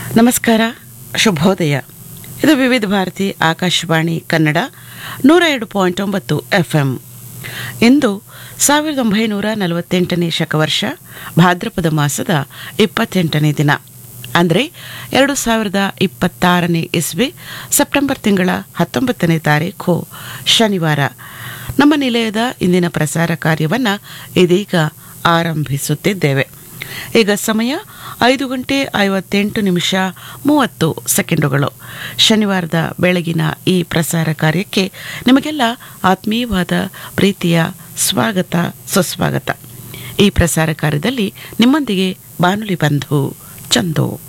ನಮಸ್ಕಾರ ಶುಭೋದಯ ಇದು ವಿವಿಧ ಭಾರತಿ ಆಕಾಶವಾಣಿ ಕನ್ನಡ ನೂರ ಎರಡು ಪಾಯಿಂಟ್ ಒಂಬತ್ತು ಎಫ್ ಎಂ ಇಂದು ಸಾವಿರದ ಒಂಬೈನೂರ ನಲವತ್ತೆಂಟನೇ ಶಕವರ್ಷ ಭಾದ್ರಪದ ಮಾಸದ ಇಪ್ಪತ್ತೆಂಟನೇ ದಿನ ಅಂದರೆ ಎರಡು ಸಾವಿರದ ಇಪ್ಪತ್ತಾರನೇ ಇಸ್ವಿ ಸೆಪ್ಟೆಂಬರ್ ತಿಂಗಳ ಹತ್ತೊಂಬತ್ತನೇ ತಾರೀಖು ಶನಿವಾರ ನಮ್ಮ ನಿಲಯದ ಇಂದಿನ ಪ್ರಸಾರ ಕಾರ್ಯವನ್ನು ಇದೀಗ ಆರಂಭಿಸುತ್ತಿದ್ದೇವೆ ಈಗ ಸಮಯ ಐದು ಗಂಟೆ ಐವತ್ತೆಂಟು ನಿಮಿಷ ಮೂವತ್ತು ಸೆಕೆಂಡುಗಳು ಶನಿವಾರದ ಬೆಳಗಿನ ಈ ಪ್ರಸಾರ ಕಾರ್ಯಕ್ಕೆ ನಿಮಗೆಲ್ಲ ಆತ್ಮೀಯವಾದ ಪ್ರೀತಿಯ ಸ್ವಾಗತ ಸುಸ್ವಾಗತ ಈ ಪ್ರಸಾರ ಕಾರ್ಯದಲ್ಲಿ ನಿಮ್ಮೊಂದಿಗೆ ಬಾನುಲಿ ಬಂಧು ಚಂದು